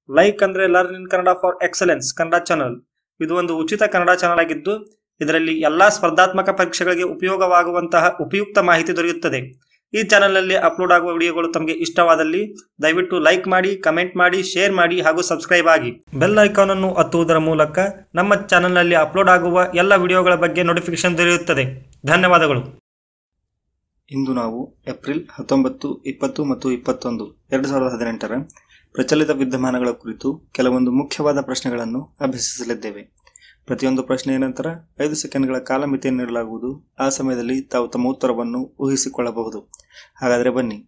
like ಅಂದ್ರೆ learn in Kannada for excellence Kannada channel ಇದು ಒಂದು ಉಚಿತ ಕನ್ನಡ ಚಾನಲ್ ಆಗಿದ್ದು ಇದರಲ್ಲಿ ಎಲ್ಲಾ ಸ್ಪರ್ಧಾತ್ಮಕ ಪರೀಕ್ಷೆಗಳಿಗೆ ಉಪಯೋಗವಾಗುವಂತಹ ಉಪಯುಕ್ತ ಮಾಹಿತಿ ದೊರೆಯುತ್ತದೆ ಈ ಚಾನಲ್ನಲ್ಲಿ ಅಪ್ಲೋಡ್ ಆಗುವ ವಿಡಿಯೋಗಳು ತಮಗೆ ಇಷ್ಟವಾದಲ್ಲಿ ದಯವಿಟ್ಟು ಲೈಕ್ ಮಾಡಿ ಕಮೆಂಟ್ ಮಾಡಿ ಶೇರ್ ಮಾಡಿ ಹಾಗೂ ಸಬ್ಸ್ಕ್ರೈಬ್ ಆಗಿ ಬೆಲ್ ಐಕಾನ್ ಅನ್ನು ಒತ್ತುವುದರ ಮೂಲಕ ನಮ್ಮ ಚಾನಲ್ನಲ್ಲಿ ಅಪ್ಲೋಡ್ ಆಗುವ ಎಲ್ಲ ವಿಡಿಯೋಗಳ ಬಗ್ಗೆ ನೋಟಿಫಿಕೇಶನ್ ದೊರೆಯುತ್ತದೆ ಧನ್ಯವಾದಗಳು ಇಂದು ನಾವು ಏಪ್ರಿಲ್ ಹತ್ತೊಂಬತ್ತು ಇಪ್ಪತ್ತು ಮತ್ತು ಇಪ್ಪತ್ತೊಂದು ಎರಡು ಸಾವಿರದ ಹದಿನೆಂಟರ ಪ್ರಚಲಿತ ವಿದ್ಯಮಾನಗಳ ಕುರಿತು ಕೆಲವೊಂದು ಮುಖ್ಯವಾದ ಪ್ರಶ್ನೆಗಳನ್ನು ಅಭ್ಯಸಿಸಲಿದ್ದೇವೆ ಪ್ರತಿಯೊಂದು ಪ್ರಶ್ನೆಯ ನಂತರ ಐದು ಸೆಕೆಂಡ್ಗಳ ಕಾಲಮಿತಿಯನ್ನು ನೀಡಲಾಗುವುದು ಆ ಸಮಯದಲ್ಲಿ ತಾವು ತಮ್ಮ ಉತ್ತರವನ್ನು ಊಹಿಸಿಕೊಳ್ಳಬಹುದು ಹಾಗಾದರೆ ಬನ್ನಿ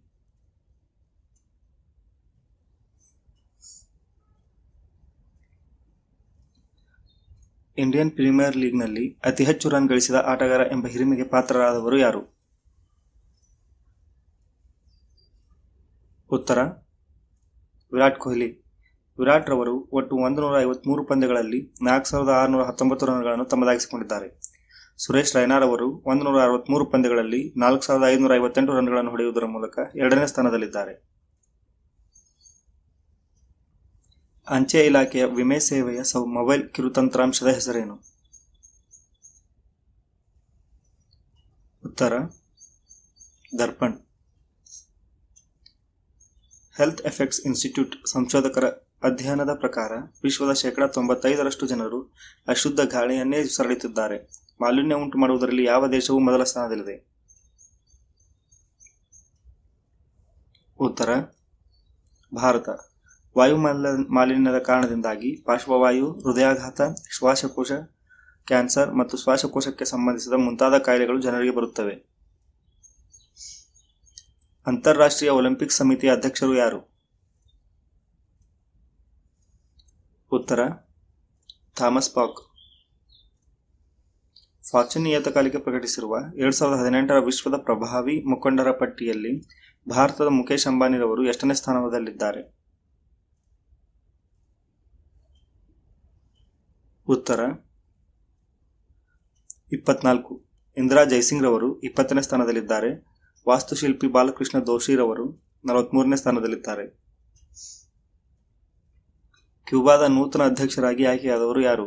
ಇಂಡಿಯನ್ ಪ್ರೀಮಿಯರ್ ಲೀಗ್ನಲ್ಲಿ ಅತಿ ಹೆಚ್ಚು ರನ್ ಗಳಿಸಿದ ಆಟಗಾರ ಎಂಬ ಹಿರಿಮೆಗೆ ಪಾತ್ರರಾದವರು ಯಾರು ಉತ್ತರ ವಿರಾಟ್ ಕೊಹ್ಲಿ ವಿರಾಟ್ ರವರು ಒಟ್ಟು ಒಂದು ನೂರ ಐವತ್ಮೂರು ಪಂದ್ಯಗಳಲ್ಲಿ ನಾಲ್ಕು ಸಾವಿರದ ಆರುನೂರ ಹತ್ತೊಂಬತ್ತು ರನ್ಗಳನ್ನು ತಮ್ಮದಾಗಿಸಿಕೊಂಡಿದ್ದಾರೆ ಸುರೇಶ್ ರೈನಾರ್ ಅವರು ಒಂದು ನೂರ ಅರವತ್ಮೂರು ಪಂದ್ಯಗಳಲ್ಲಿ ನಾಲ್ಕು ಸಾವಿರದ ಐದುನೂರ ಐವತ್ತೆಂಟು ರನ್ಗಳನ್ನು ಹೊಡೆಯುವುದರ ಮೂಲಕ ಎರಡನೇ ಸ್ಥಾನದಲ್ಲಿದ್ದಾರೆ ಅಂಚೆ ಇಲಾಖೆಯ ವಿಮೆ ಸೇವೆಯ ಸೌ ಮೊಬೈಲ್ ಕಿರುತಂತ್ರಾಂಶದ ಹೆಸರೇನು ಉತ್ತರ ದರ್ಪಣ್ ಹೆಲ್ತ್ ಎಫೆಕ್ಟ್ಸ್ ಇನ್ಸ್ಟಿಟ್ಯೂಟ್ ಸಂಶೋಧಕರ ಅಧ್ಯಯನದ ಪ್ರಕಾರ ವಿಶ್ವದ ಶೇಕಡ ತೊಂಬತ್ತೈದರಷ್ಟು ಜನರು ಅಶುದ್ಧ ಗಾಳಿಯನ್ನೇ ಸರಳುತ್ತಿದ್ದಾರೆ ಮಾಲಿನ್ಯ ಉಂಟು ಮಾಡುವುದರಲ್ಲಿ ಯಾವ ದೇಶವು ಮೊದಲ ಸ್ಥಾನದಲ್ಲಿದೆ ಉತ್ತರ ಭಾರತ ವಾಯು ಮಾಲಿನ್ಯದ ಕಾರಣದಿಂದಾಗಿ ಪಾರ್ಶ್ವವಾಯು ಹೃದಯಾಘಾತ ಶ್ವಾಸಕೋಶ ಕ್ಯಾನ್ಸರ್ ಮತ್ತು ಶ್ವಾಸಕೋಶಕ್ಕೆ ಸಂಬಂಧಿಸಿದ ಮುಂತಾದ ಕಾಯಿಲೆಗಳು ಜನರಿಗೆ ಬರುತ್ತವೆ ಅಂತಾರಾಷ್ಟ್ರೀಯ ಒಲಿಂಪಿಕ್ ಸಮಿತಿಯ ಅಧ್ಯಕ್ಷರು ಯಾರು ಉತ್ತರ ಥಾಮಸ್ ಪಾಕ್ ಫಾರ್ಚೂನ್ ನಿಯತಕಾಲಿಕೆ ಪ್ರಕಟಿಸಿರುವ ಎರಡ್ ಸಾವಿರದ ಹದಿನೆಂಟರ ವಿಶ್ವದ ಪ್ರಭಾವಿ ಮುಖಂಡರ ಪಟ್ಟಿಯಲ್ಲಿ ಭಾರತದ ಮುಖೇಶ್ ಅಂಬಾನಿರವರು ಎಷ್ಟನೇ ಸ್ಥಾನದಲ್ಲಿದ್ದಾರೆ ಉತ್ತರ ಇಪ್ಪತ್ನಾಲ್ಕು ಇಂದಿರಾ ಜೈಸಿಂಗ್ ರವರು ಇಪ್ಪತ್ತನೇ ಸ್ಥಾನದಲ್ಲಿದ್ದಾರೆ ವಾಸ್ತುಶಿಲ್ಪಿ ಬಾಲಕೃಷ್ಣ ದೋಶಿರವರು ನಲವತ್ಮೂರನೇ ಸ್ಥಾನದಲ್ಲಿದ್ದಾರೆ ಕ್ಯೂಬಾದ ನೂತನ ಅಧ್ಯಕ್ಷರಾಗಿ ಆಯ್ಕೆಯಾದವರು ಯಾರು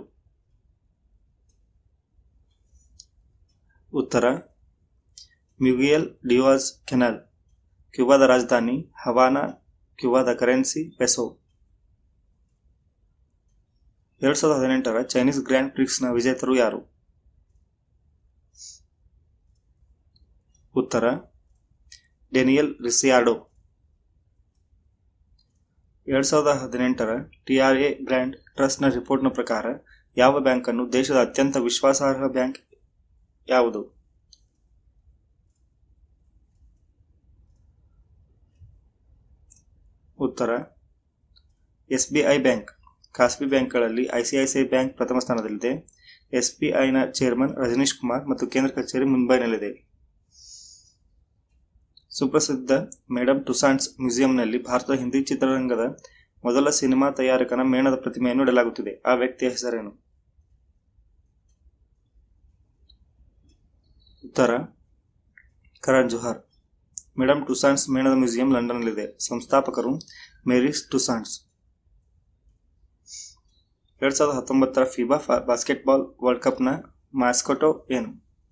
ಉತ್ತರ ಮ್ಯುಗಿಯಲ್ ಡಿವಾಸ್ ಕೆನಾಲ್ ಕ್ಯೂಬಾದ ರಾಜಧಾನಿ ಹವಾನಾ ಕ್ಯೂಬಾದ ಕರೆನ್ಸಿ ಪೆಸೋ ಎರಡ್ ಸಾವಿರದ ಹದಿನೆಂಟರ ಚೈನೀಸ್ ಗ್ರ್ಯಾಂಡ್ ಪ್ರಿಕ್ಸ್ನ ವಿಜೇತರು ಯಾರು ಉತ್ತರ ಡೆನಿಯಲ್ ರಿಸಿಯಾರ್ಡೋ ಎರಡ್ ಸಾವಿರದ ಹದಿನೆಂಟರ ಟಿಆರ್ಎ ಬ್ರ್ಯಾಂಡ್ ಟ್ರಸ್ಟ್ನ ರಿಪೋರ್ಟ್ನ ಪ್ರಕಾರ ಯಾವ ಬ್ಯಾಂಕ್ ಅನ್ನು ದೇಶದ ಅತ್ಯಂತ ವಿಶ್ವಾಸಾರ್ಹ ಬ್ಯಾಂಕ್ ಯಾವುದು ಉತ್ತರ ಎಸ್ಬಿಐ ಬ್ಯಾಂಕ್ ಖಾಸಗಿ ಬ್ಯಾಂಕ್ಗಳಲ್ಲಿ ಐಸಿಐಸಿಐ ಬ್ಯಾಂಕ್ ಪ್ರಥಮ ಸ್ಥಾನದಲ್ಲಿದೆ ಎಸ್ಬಿಐನ ಚೇರ್ಮನ್ ರಜನೀಶ್ ಕುಮಾರ್ ಮತ್ತು ಕೇಂದ್ರ ಕಚೇರಿ ಮುಂಬೈನಲ್ಲಿದೆ ಸುಪ್ರಸಿದ್ಧ ಮೇಡಮ್ ಟುಸಾಂಟ್ಸ್ ಮ್ಯೂಸಿಯಂನಲ್ಲಿ ಭಾರತದ ಹಿಂದಿ ಚಿತ್ರರಂಗದ ಮೊದಲ ಸಿನಿಮಾ ತಯಾರಕನ ಮೇಣದ ಪ್ರತಿಮೆಯನ್ನು ಇಡಲಾಗುತ್ತಿದೆ ಆ ವ್ಯಕ್ತಿಯ ಹೆಸರೇನು ಉತ್ತರ ಕರಣ್ ಜೋಹರ್ ಮೇಡಮ್ ಟುಸಾಂಟ್ಸ್ ಮೇಣದ ಮ್ಯೂಸಿಯಂ ಲಂಡನ್ನಲ್ಲಿದೆ ಸಂಸ್ಥಾಪಕರು ಮೇರಿಸ್ ಟುಸಾಂಟ್ಸ್ ಎರಡ್ ಸಾವಿರದ ಹತ್ತೊಂಬತ್ತರ ಫಿಬಾ ಬಾಸ್ಕೆಟ್ಬಾಲ್ ವರ್ಲ್ಡ್ ಕಪ್ನ ಮಾಸ್ಕೊಟೋ ಏನು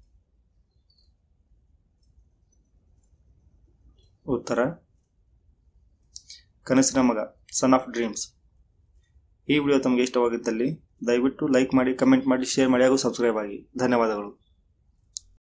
ಉತ್ತರ ಕನಸಿನ ಮಗ ಸನ್ ಆಫ್ ಡ್ರೀಮ್ಸ್ ಈ ವಿಡಿಯೋ ತಮಗೆ ಇಷ್ಟವಾಗಿದ್ದಲ್ಲಿ ದಯವಿಟ್ಟು ಲೈಕ್ ಮಾಡಿ ಕಮೆಂಟ್ ಮಾಡಿ ಶೇರ್ ಮಾಡಿ ಹಾಗೂ ಸಬ್ಸ್ಕ್ರೈಬ್ ಆಗಿ ಧನ್ಯವಾದಗಳು